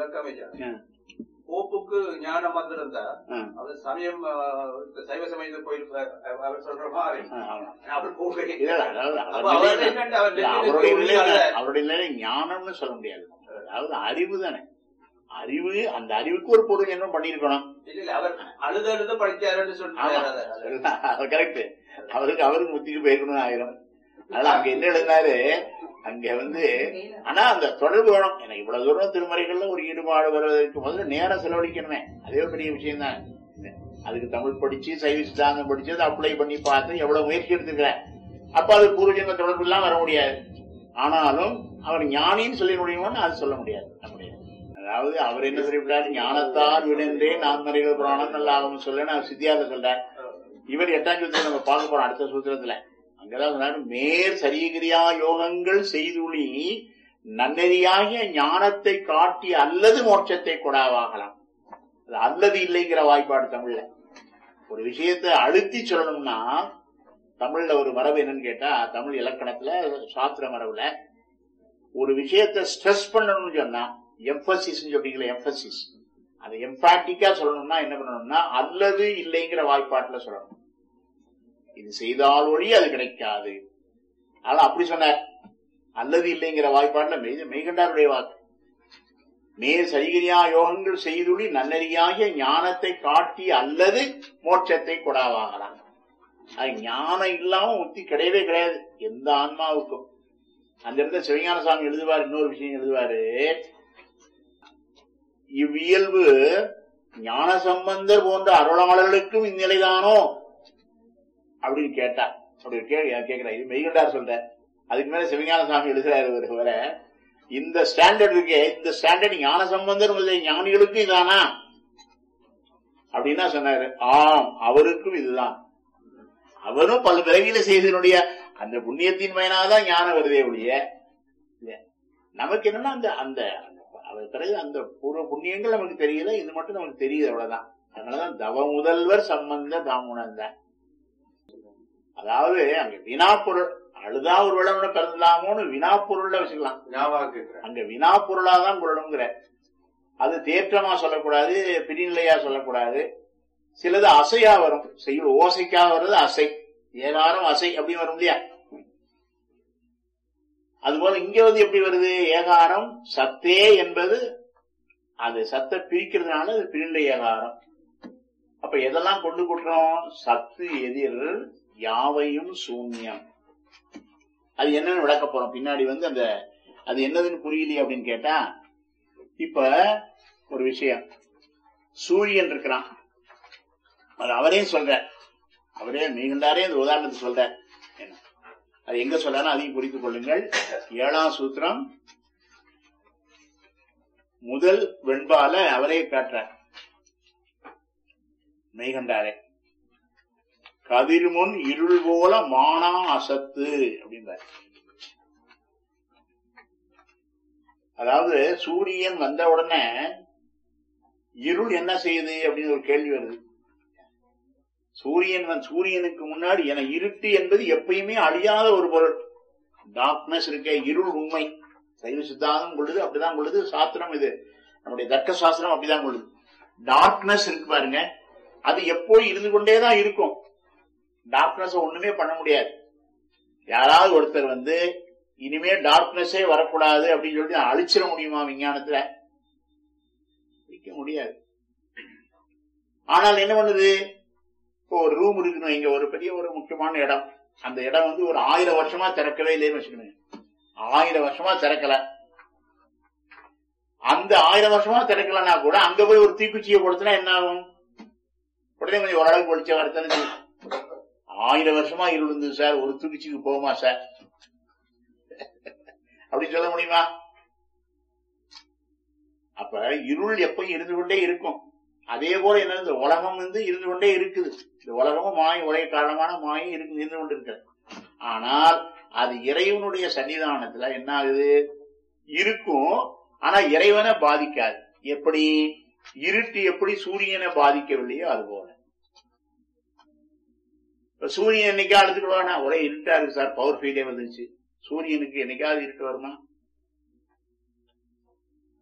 விளக்கம் ஐயா ஆ. போப்புக்கு ஞானம் வந்திருந்தா ஆ. அவர் சமயம் ஆஹ், இந்த சைவ சமயத்தை போய் அவர் சொல்ற மாதிரி ஆ, ஆமா. அவர் போகவே இல்ல, இல்ல, அதாவது அப்ப அவர் அவர் நிலையில- என்னண்டு அவர் இல்ல, நெற்றியில அவருடைய ஒளி நிலையில அல்ல. அவருடைய நிலையில ஞானம்னு சொல்ல முடியாது அதாவது அறிவு தானே அறிவு அந்த அறிவுக்கு ஒரு பொருள் என்ன பண்ணிருக்கணும் இல்ல இல்ல அவர் அழுது அழுது படிச்சாருன்னு சொல்லிட்டு அது கரெக்ட் அவருக்கு அவருக்கு முத்திக்கு போயிருக்கணும் ஆயிரம் அதனால அங்க என்ன எழுதினாரு அங்க வந்து ஆனா அந்த தொடர்பு வேணும் எனக்கு இவ்வளவு தூரம் திருமறைகள்ல ஒரு ஈடுபாடு வருவதற்கு முதல்ல நேரம் செலவழிக்கணுமே அதே ஒரு பெரிய விஷயம் தான் அதுக்கு தமிழ் படிச்சு சைவ சித்தாந்தம் படிச்சு அதை அப்ளை பண்ணி பார்த்து எவ்வளவு முயற்சி எடுத்துக்கிறேன் அப்ப அது பூர்வஜன்ம தொடர்பு எல்லாம் வர முடியாது ஆனாலும் அவர் ஞானின்னு சொல்லி முடியுமோன்னு அது சொல்ல முடியாது நம்ம முடியாது அதாவது அவர் என்ன சொல்லிவிட்டார் ஞானத்தால் விடுன்றே நான் மறைகள் புராணம் நல்லா ஆகும் சொல்லுன்னு அவர் சித்தியார்த்த சொல்றார் இவர் எட்டாம் சூத்திரம் நம்ம பார்க்க போறோம் அடுத்த சூத்திரத்துல அங்கதான் சொன்னாரு மேற் சரீகிரியா யோகங்கள் செய்துளி நன்னெறியாகிய ஞானத்தை காட்டி அல்லது மோட்சத்தை கொடாவாகலாம் அது அல்லது இல்லைங்கிற வாய்ப்பாடு தமிழ்ல ஒரு விஷயத்தை அழுத்தி சொல்லணும்னா தமிழ்ல ஒரு மரபு என்னன்னு கேட்டா தமிழ் இலக்கணத்துல சாஸ்திர மரபுல ஒரு விஷயத்தை ஸ்ட்ரெஸ் பண்ணணும்னு சொன்னா எம்பசிஸ் சொல்றீங்களா எம்பசிஸ் அதை எம்பாட்டிக்கா சொல்லணும்னா என்ன பண்ணணும்னா அல்லது இல்லைங்கிற வாய்ப்பாட்டுல சொல்லணும் இது செய்தால் ஒழி அது கிடைக்காது அதனால அப்படி சொன்னார் அல்லது இல்லைங்கிற வாய்ப்பாட்டுல மெய் மெய்கண்டாருடைய வாக்கு மேல் சரிகிரியா யோகங்கள் செய்துளி நன்னறியாகிய ஞானத்தை காட்டி அல்லது மோட்சத்தை கொடாவாகலாம் அது ஞானம் இல்லாம முக்தி கிடையவே கிடையாது எந்த ஆன்மாவுக்கும் அந்த இடத்துல சிவஞான சாமி எழுதுவார் இன்னொரு விஷயம் எழுதுவாரு இவ்வியல்பு ஞான சம்பந்தர் போன்ற அருளாளர்களுக்கும் இந்நிலைதானோ அப்படின்னு கேட்டா அப்படி ஒரு கேள்வி கேட்கிறார் இது மெய்கண்டார் சொல்ற அதுக்கு மேல சிவஞான சாமி எழுதுறாரு ஒரு வர இந்த ஸ்டாண்டர்ட் இருக்கே இந்த ஸ்டாண்டர்ட் ஞான சம்பந்தர் முதலிய ஞானிகளுக்கும் இதானா அப்படின்னா சொன்னாரு ஆம் அவருக்கும் இதுதான் அவரும் பல பிறவியில செய்தனுடைய அந்த புண்ணியத்தின் பயனாதான் ஞானம் வருதே ஒழிய இல்ல. நமக்கு என்னன்னா அந்த அந்த அவர் பிறகு அந்த பூர்வ புண்ணியங்கள் நமக்கு தெரியல இது மட்டும் நமக்கு தெரியுது அவ்வளவுதான் அதனாலதான் தவ முதல்வர் சம்பந்த தாமுணர்ந்தார் அதாவது அங்க வினாப்பொருள் அழுதா ஒரு விளம்பர பிறந்தலாமோன்னு வினாப்பொருள்ல வச்சுக்கலாம் ஞாபகம் கேட்கிறேன் அங்க வினா பொருளாதான் கொள்ளணுங்கிற அது தேற்றமா சொல்லக்கூடாது பிரிநிலையா சொல்லக்கூடாது சிலது அசையா வரும் செய்ய ஓசைக்காக வர்றது அசை ஏகாரம் அசை அப்படின்னு வரும் இல்லையா அதுபோல இங்க வந்து எப்படி வருது ஏகாரம் சத்தே என்பது அது சத்தை பிரிக்கிறதுனால அது பிரிநிலை ஏகாரம் அப்ப எதெல்லாம் கொண்டு கொடுக்கிறோம் சத்து எதிர் யாவையும் சூன்யம் அது என்னன்னு விளக்க போறோம் பின்னாடி வந்து அந்த அது என்னதுன்னு புரியலையே அப்படின்னு கேட்டா இப்ப ஒரு விஷயம் சூரியன் இருக்கிறான் அது அவரே சொல்ற அவரே மிகுந்தாரே அந்த உதாரணத்தை சொல்ற என்ன அது எங்க சொல்றாரு அதையும் குறித்துக் கொள்ளுங்கள் ஏழாம் சூத்திரம் முதல் வெண்பால அவரே காட்டுறார் மெய்கண்டாரே கதிர்முன் இருள் போல மானா அசத்து அப்படின்றார் அதாவது சூரியன் வந்த உடனே இருள் என்ன செய்யுது அப்படின்னு ஒரு கேள்வி வருது சூரியன் வந்து- சூரியனுக்கு முன்னாடி என இருட்டு என்பது எப்பயுமே அழியாத ஒரு பொருள் டார்க்னஸ் இருக்க இருள் உண்மை சைவ சித்தாந்தம் கொள்ளுது அப்படிதான் கொள்ளுது சாஸ்திரம் இது நம்முடைய தர்க்க சாஸ்திரம் அப்படிதான் கொள்ளுது டார்க்னஸ் இருக்கு பாருங்க அது எப்போ இருந்து கொண்டேதான் இருக்கும் டார்க்னஸ் ஒண்ணுமே பண்ண முடியாது யாராவது ஒருத்தர் வந்து இனிமே டார்க்னஸே வரக்கூடாது அப்படின்னு சொல்லிட்டு அழிச்சிட முடியுமா விஞ்ஞானத்துல அழிக்க முடியாது ஆனால் என்ன பண்ணுது இப்போ ஒரு ரூம் இருக்கணும் இங்க ஒரு பெரிய ஒரு முக்கியமான இடம் அந்த இடம் வந்து ஒரு ஆயிரம் வருஷமா திறக்கவே இல்லைன்னு வச்சுக்கணும் ஆயிரம் வருஷமா திறக்கல அந்த ஆயிரம் வருஷமா திறக்கலன்னா கூட அங்க போய் ஒரு தீக்குச்சியை கொடுத்தனா என்ன ஆகும் உடனே கொஞ்சம் ஓரளவுக்கு ஒழிச்ச வரத்தானே ஆயிரம் வருஷமா இருள் இருந்தது சார் ஒரு தூக்கிச்சுக்கு போகுமா சார் அப்படி சொல்ல முடியுமா அப்ப இருள் எப்பயும் இருந்து கொண்டே இருக்கும் அதே போல என்ன இந்த உலகம் வந்து இருந்து கொண்டே இருக்குது இந்த உலகமும் மாய் ஒரே காரணமான மாயும் இருக்கு இருந்து கொண்டு இருக்கிறது ஆனால் அது இறைவனுடைய சன்னிதானத்துல என்ன ஆகுது இருக்கும் ஆனா இறைவனை பாதிக்காது எப்படி இருட்டு எப்படி சூரியனை பாதிக்கவில்லையோ அது போல இப்ப சூரியன் என்னைக்கா எடுத்துக்கிடுவானா ஒரே இருட்டா இருக்கு சார் பவர் ஃபீல்டே வந்துச்சு சூரியனுக்கு என்னைக்காவது இருட்டு வருமா